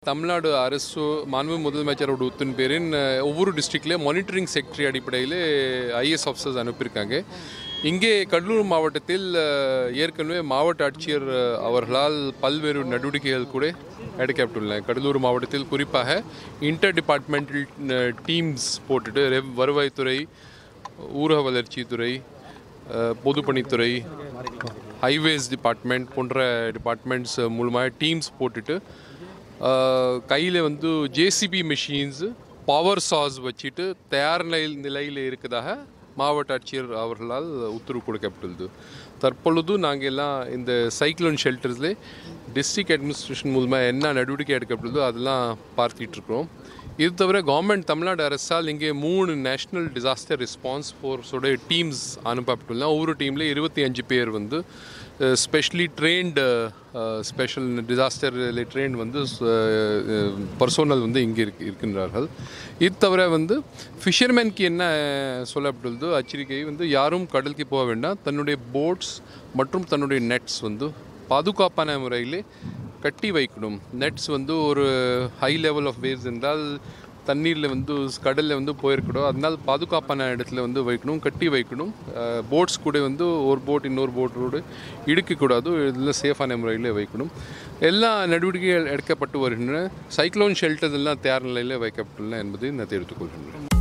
தமிழ்நாடு அரசு மாண்பு முதலமைச்சரோட உத்தின் பேரின் அஹ், ஒவ்வொரு டிஸ்ட்ரிக்ட்லேயே மானிட்டரிங் செக்ரட்டரி அடிப்படையில் ஐஏஎஸ் ஆஃபீஸர்ஸ் அனுப்பியிருக்காங்க இங்கே கடலூர் மாவட்டத்தில் அஹ், ஏற்கனவே மாவட்ட ஆட்சியர் அஹ், அவர்களால் பல்வேறு நடவடிக்கைகள் கூட எடுக்கப்பட்டுள்ளன கடலூர் மாவட்டத்தில் குறிப்பாக இன்டர் டிபார்ட்மெண்டல் டீம்ஸ் போட்டுட்டு ரெவ் வருவாய்த்துறை ஊரக வளர்ச்சித்துறை அஹ், பொதுப்பணித்துறை ஹைவேஸ் டிபார்ட்மெண்ட் போன்ற டிபார்ட்மெண்ட்ஸ் மூலமாக டீம்ஸ் போட்டுட்டு கையில் வந்து ஜேசிபி மெஷின்ஸ் பவர் சாஸ் வச்சுட்டு தயார் நிலை- நிலையில் இருக்கதாக மாவட்ட ஆட்சியர் அவர்களால் உத்தரவு கொடுக்கப்பட்டுள்ளது தற்பொழுது நாங்கள் எல்லாம் இந்த சைக்ளோன் ஷெல்டர்ஸில் டிஸ்ட்ரிக்ட் அட்மினிஸ்ட்ரேஷன் மூலமாக என்ன நடவடிக்கை எடுக்கப்பட்டுள்ளதோ அதெல்லாம் பார்த்துட்டு இருக்கிறோம் இது தவிர கவர்மெண்ட் தமிழ்நாடு அரசால் இங்கே மூணு நேஷ்னல் டிசாஸ்டர் ரெஸ்பான்ஸ் ஃபோர்ஸோட டீம்ஸ் அனுப்பப்பட்டுள்ளன ஒவ்வொரு டீமில் இருபத்தி அஞ்சு பேர் வந்து specially trained special disaster train வந்து பர்சோனல் வந்து இங்கே இருக்கு இருக்கின்றார்கள் இது தவிர வந்து ஃபிஷர்மேனுக்கு என்ன சொல்லப்பட்டுள்ளதோ எச்சரிக்கை வந்து யாரும் கடலுக்கு போக வேண்டாம் தன்னுடைய போட்ஸ் மற்றும் தன்னுடைய நெட்ஸ் வந்து பாதுகாப்பான முறையில் கட்டி வைக்கணும் நெட்ஸ் வந்து ஒரு ஹை லெவல் ஆஃப் வேவ்ஸ் என்றால் தண்ணீரில் வந்து கடலில் வந்து போயிருக்கணும் அதனால் பாதுகாப்பான இடத்துல வந்து வைக்கணும் கட்டி வைக்கணும் போட்ஸ் கூட வந்து ஒரு போட் இன்னொரு போட்டோடு இடிக்கக்கூடாது இதில் சேஃபான முறையில் வைக்கணும் எல்லா நடவடிக்கைகள் எடுக்கப்பட்டு வருகின்றன சைக்ளோன் ஷெல்டர்ஸ் எல்லாம் தயார் நிலையில் வைக்கப்பட்டுள்ளன என்பதை நான் தெரிவித்துக் கொள்கின்றேன்